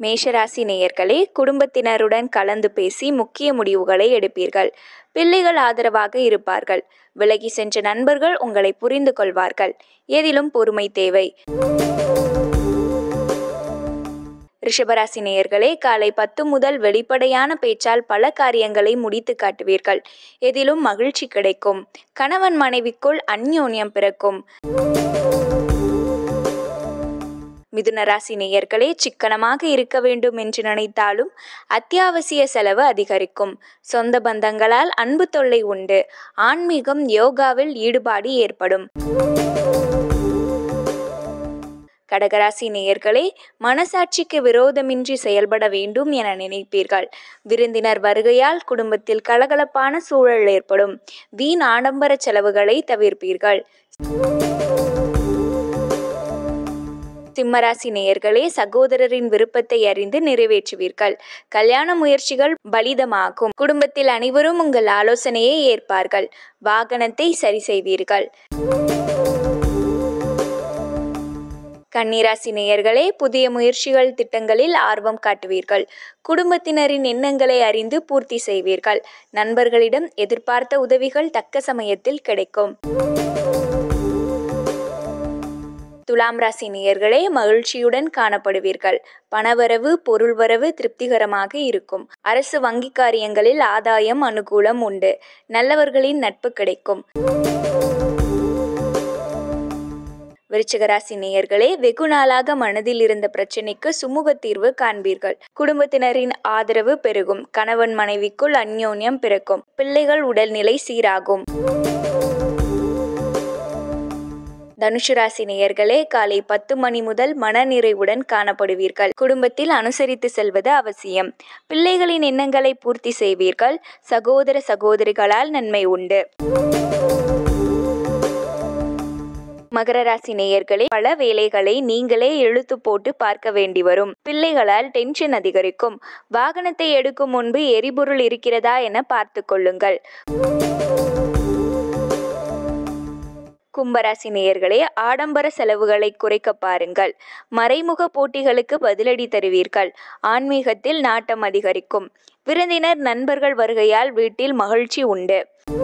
மேஷராசி நேயர்களே குடும்பத்தினருடன் கலந்து பேசி முக்கிய முடிவுகளை எடுப்பீர்கள் பிள்ளைகள் ஆதரவாக இருப்பார்கள் விலகி சென்ற நண்பர்கள் உங்களை புரிந்து கொள்வார்கள் எதிலும் பொறுமை தேவை ரிஷபராசி நேயர்களே காலை பத்து முதல் வெளிப்படையான பேச்சால் பல காரியங்களை முடித்து காட்டுவீர்கள் எதிலும் மகிழ்ச்சி கிடைக்கும் கணவன் மனைவிக்குள் அந்யோன்யம் பிறக்கும் மிதுன ராசி நேயர்களே சிக்கனமாக இருக்க வேண்டும் என்று நினைத்தாலும் அத்தியாவசிய செலவு அதிகரிக்கும் சொந்த பந்தங்களால் அன்பு தொல்லை உண்டு ஆன்மீகம் யோகாவில் ஈடுபாடு ஏற்படும் கடகராசி நேயர்களே மனசாட்சிக்கு விரோதமின்றி செயல்பட வேண்டும் என நினைப்பீர்கள் விருந்தினர் வருகையால் குடும்பத்தில் கலகலப்பான சூழல் ஏற்படும் வீண் ஆடம்பர செலவுகளை தவிர்ப்பீர்கள் சிம்மராசி நேயர்களே சகோதரரின் விருப்பத்தை அறிந்து நிறைவேற்றுவீர்கள் கல்யாண முயற்சிகள் பலிதமாகும் குடும்பத்தில் அனைவரும் உங்கள் ஆலோசனையை ஏற்பார்கள் வாகனத்தை சரி செய்வீர்கள் கன்னிராசி நேயர்களே புதிய முயற்சிகள் திட்டங்களில் ஆர்வம் காட்டுவீர்கள் குடும்பத்தினரின் எண்ணங்களை அறிந்து பூர்த்தி செய்வீர்கள் நண்பர்களிடம் எதிர்பார்த்த உதவிகள் தக்க சமயத்தில் கிடைக்கும் துலாம் ராசி நேயர்களே மகிழ்ச்சியுடன் காணப்படுவீர்கள் பணவரவு பொருள்வரவு திருப்திகரமாக இருக்கும் அரசு வங்கி காரியங்களில் ஆதாயம் அனுகூலம் உண்டு நல்லவர்களின் நட்பு கிடைக்கும் விருச்சிகராசி நேயர்களே வெகு நாளாக மனதில் இருந்த பிரச்சனைக்கு சுமூக தீர்வு காண்பீர்கள் குடும்பத்தினரின் ஆதரவு பெருகும் கணவன் மனைவிக்குள் அந்யோன்யம் பிறக்கும் பிள்ளைகள் உடல்நிலை சீராகும் தனுஷு ராசி நேயர்களே காலை பத்து மணி முதல் மனநிறைவுடன் காணப்படுவீர்கள் குடும்பத்தில் அனுசரித்து செல்வது அவசியம் பிள்ளைகளின் எண்ணங்களை பூர்த்தி செய்வீர்கள் சகோதர சகோதரிகளால் நன்மை உண்டு மகர ராசி நேயர்களே பல வேலைகளை நீங்களே இழுத்து போட்டு பார்க்க வேண்டி வரும் பிள்ளைகளால் டென்ஷன் அதிகரிக்கும் வாகனத்தை எடுக்கும் முன்பு எரிபொருள் இருக்கிறதா என பார்த்து கொள்ளுங்கள் கும்பராசி நேயர்களே ஆடம்பர செலவுகளை குறைக்க பாருங்கள் மறைமுக போட்டிகளுக்கு பதிலடி தருவீர்கள் ஆன்மீகத்தில் நாட்டம் அதிகரிக்கும் விருந்தினர் நண்பர்கள் வருகையால் வீட்டில் மகிழ்ச்சி உண்டு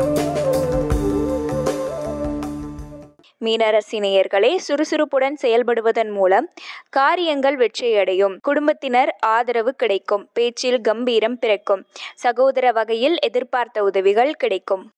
மீனராசி நேயர்களே சுறுசுறுப்புடன் செயல்படுவதன் மூலம் காரியங்கள் வெற்றியடையும் குடும்பத்தினர் ஆதரவு கிடைக்கும் பேச்சில் கம்பீரம் பிறக்கும் சகோதர வகையில் எதிர்பார்த்த உதவிகள் கிடைக்கும்